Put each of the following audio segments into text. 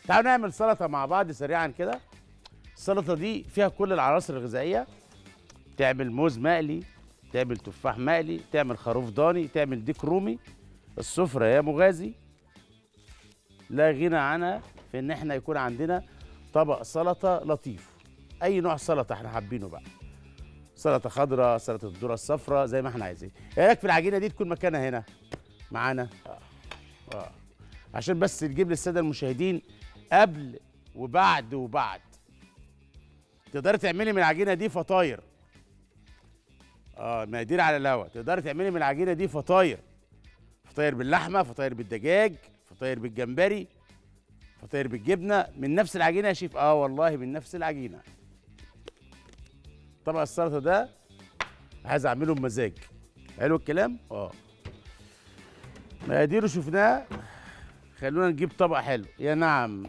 تعالوا نعمل سلطه مع بعض سريعا كده السلطه دي فيها كل العناصر الغذائيه تعمل موز مقلي تعمل تفاح مقلي تعمل خروف ضاني تعمل ديك رومي السفرة يا مغازي لا غنى عنها في ان احنا يكون عندنا طبق سلطة لطيف اي نوع سلطة احنا حابينه بقى سلطة خضراء سلطة الذرة الصفراء زي ما احنا عايزين ايه رايك في العجينة دي تكون مكانها هنا معانا آه. آه. عشان بس نجيب للسادة المشاهدين قبل وبعد وبعد تقدري تعملي من العجينة دي فطاير اه مقادير على الهوا تقدري تعملي من العجينه دي فطاير فطاير باللحمه فطاير بالدجاج فطاير بالجمبري فطاير بالجبنه من نفس العجينه يا شيف اه والله من نفس العجينه طبق السلطه ده عايز اعمله بمزاج حلو الكلام اه مقاديره شفناها خلونا نجيب طبق حلو يا نعم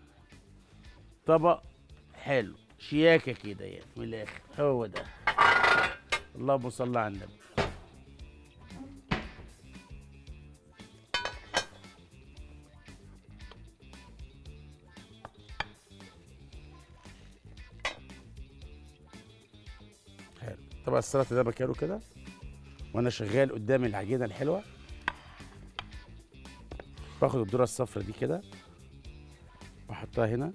طبق حلو شياكه كده يعني من الاخر هو ده اللهم صل على النبي حلو طبعا السلطه ده مكانه كده وانا شغال قدام العجينه الحلوه باخد الذره الصفرا دي كده واحطها هنا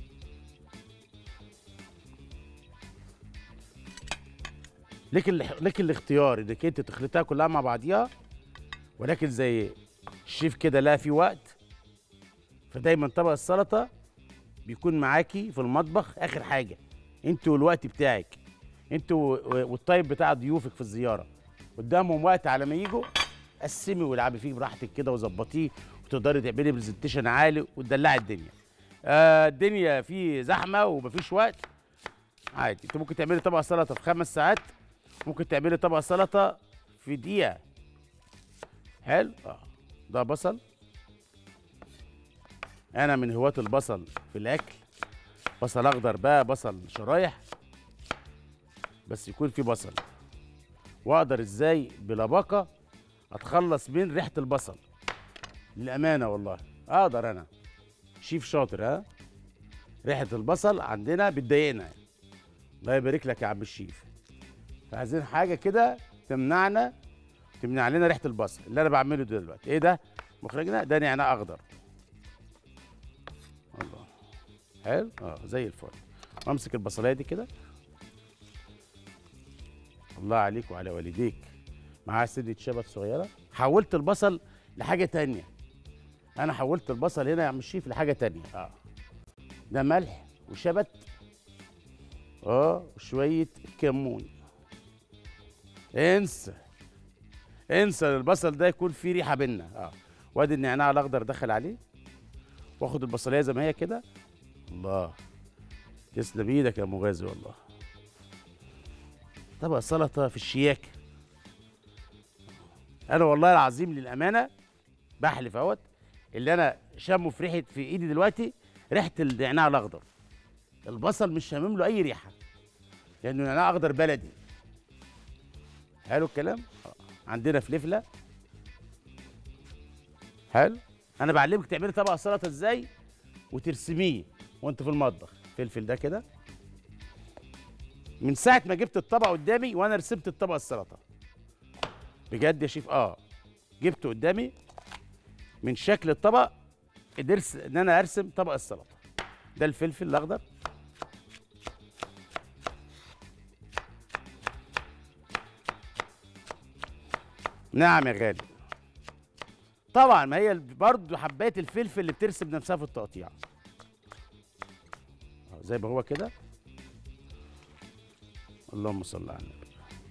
لك ال... لك الاختيار انك انت تخلطها كلها مع بعضيها ولكن زي الشيف كده لا في وقت فدايما طبق السلطه بيكون معاكي في المطبخ اخر حاجه انت والوقت بتاعك انت و... والطيب بتاع ضيوفك في الزياره قدامهم وقت على ما يجوا قسمي والعبي فيه براحتك كده وظبطيه وتقدري تعملي برزنتيشن عالي وتدلعي الدنيا آه الدنيا في زحمه ومفيش وقت عادي انت ممكن تعملي طبق سلطه في خمس ساعات ممكن تعملي طبق سلطه في دقيقه حلو اه ده بصل انا من هواة البصل في الاكل بصل اخضر بقى بصل شرايح بس يكون في بصل واقدر ازاي بلباقه اتخلص من ريحه البصل للامانه والله اقدر انا شيف شاطر ها ريحه البصل عندنا بتضايقنا الله يبارك لك يا عم الشيف فعايزين حاجه كده تمنعنا تمنع لنا ريحه البصل اللي انا بعمله ده دلوقتي ايه ده مخرجنا ده نعناع اخضر الله حلو اه زي الفل وامسك البصلايه دي كده الله عليك وعلى والديك معاه سنه شبت صغيره حولت البصل لحاجه تانية انا حولت البصل هنا يا عم الشيف لحاجه تانية اه ده ملح وشبت اه وشويه كمون انسى انسى البصل ده يكون فيه ريحه بينا اه وادي النعناع الاخضر دخل عليه واخد البصليه زي ما هي كده الله تسلم ايدك يا مغازي والله طبق سلطه في الشياكه انا والله العظيم للامانه بحلف اهوت اللي انا شامه في ريحه في ايدي دلوقتي ريحه النعناع الاخضر البصل مش شامم له اي ريحه لانه نعناع اخضر بلدي حلو الكلام آه. عندنا فلفله حلو انا بعلمك تعملي طبق سلطه ازاي وترسميه وانت في المطبخ فلفل ده كده من ساعه ما جبت الطبق قدامي وانا رسمت الطبق السلطه بجد يا شيف اه جبته قدامي من شكل الطبق قدرت ان انا ارسم طبق السلطه ده الفلفل الاخضر نعم يا غالي طبعا ما هي برضه حبايه الفلفل اللي بترسم نفسها في التقطيع آه، زي ما هو كده اللهم صل على النبي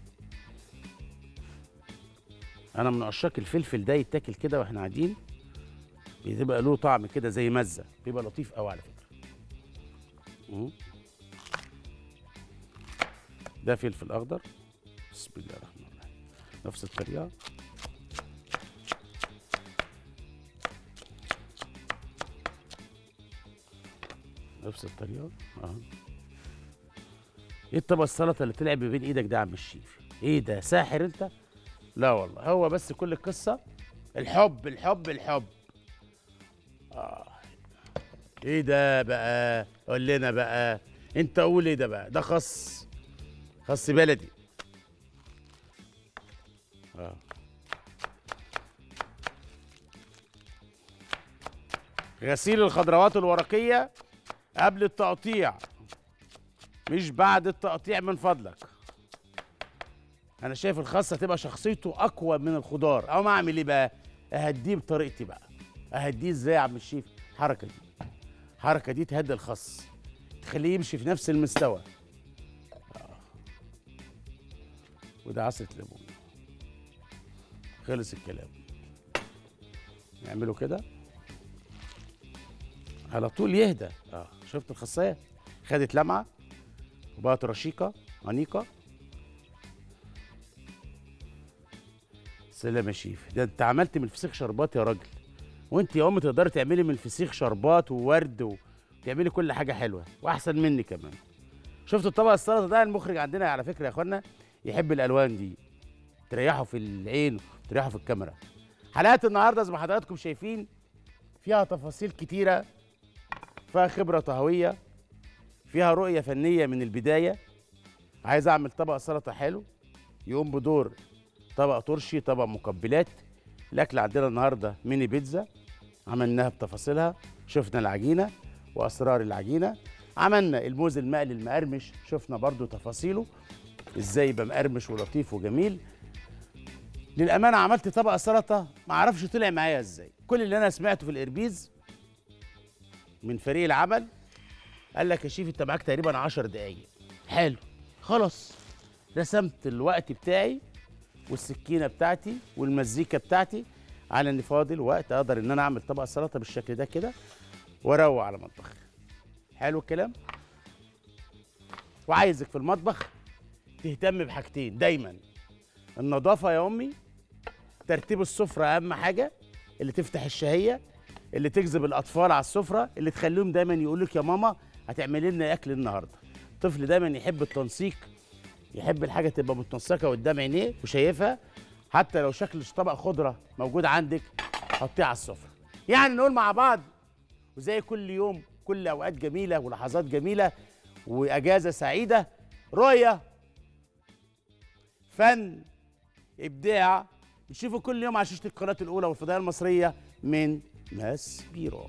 انا من عشاق الفلفل ده يتاكل كده واحنا قاعدين بيبقى له طعم كده زي مزه بيبقى لطيف قوي على فكره مم. ده فلفل اخضر بسم الله الرحمن الرحيم نفس الطريقه نفس الطريقه اه ايه الطبق السلطه اللي طلع ما بين ايدك ده يا عم الشيف ايه ده ساحر انت لا والله هو بس كل القصه الحب الحب الحب آه. ايه ده بقى قول لنا بقى انت قول ايه ده بقى ده خس خس بلدي اه غسيل الخضروات الورقية قبل التقطيع مش بعد التقطيع من فضلك انا شايف الخس هتبقى شخصيته اقوى من الخضار او ما اعمل ايه بقى اهديه بطريقتي بقى اهديه ازاي يا عم الشيف الحركه دي الحركه دي تهدي الخس تخليه يمشي في نفس المستوى آه. وده عصره ليمون خلص الكلام نعمله كده على طول يهدى اه شفت الخصايه خدت لمعه وبقت رشيقه انيقه سلام يا شيف ده انت عملت من الفسيخ شربات يا راجل وانت يا ام تقدري تعملي من الفسيخ شربات وورد وتعملي كل حاجه حلوه واحسن مني كمان شفت الطبق السلطه ده المخرج عندنا على فكره يا اخوانا يحب الالوان دي تريحه في العين وتريحه في الكاميرا حلقات النهارده زي ما حضراتكم شايفين فيها تفاصيل كتيره فيها خبره طهويه فيها رؤيه فنيه من البدايه عايز اعمل طبق سلطه حلو يقوم بدور طبق ترشي طبق مقبلات الاكل عندنا النهارده ميني بيتزا عملناها بتفاصيلها شفنا العجينه واسرار العجينه عملنا الموز المقلي المقرمش شفنا برضو تفاصيله ازاي يبقى مقرمش ولطيف وجميل للامانه عملت طبق سلطه ما اعرفش طلع معايا ازاي كل اللي انا سمعته في الاربيز من فريق العمل قال لك يا شيف انت معاك تقريبا 10 دقايق حلو خلاص رسمت الوقت بتاعي والسكينه بتاعتي والمزيكا بتاعتي على ان فاضل وقت اقدر ان انا اعمل طبق سلطه بالشكل ده كده واروق على مطبخ حلو الكلام وعايزك في المطبخ تهتم بحاجتين دايما النظافه يا امي ترتيب السفره اهم حاجه اللي تفتح الشهيه اللي تجذب الاطفال على السفره اللي تخليهم دايما يقول لك يا ماما هتعملي لنا اكل النهارده الطفل دايما يحب التنسيق يحب الحاجه تبقى متنسقه قدام عينيه وشايفها حتى لو شكل طبق خضره موجود عندك حطيه على السفره يعني نقول مع بعض وزي كل يوم كل اوقات جميله ولحظات جميله واجازه سعيده رؤيه فن ابداع نشوفه كل يوم على شاشه القناه الاولى والفضائيه المصريه من ماس بيرو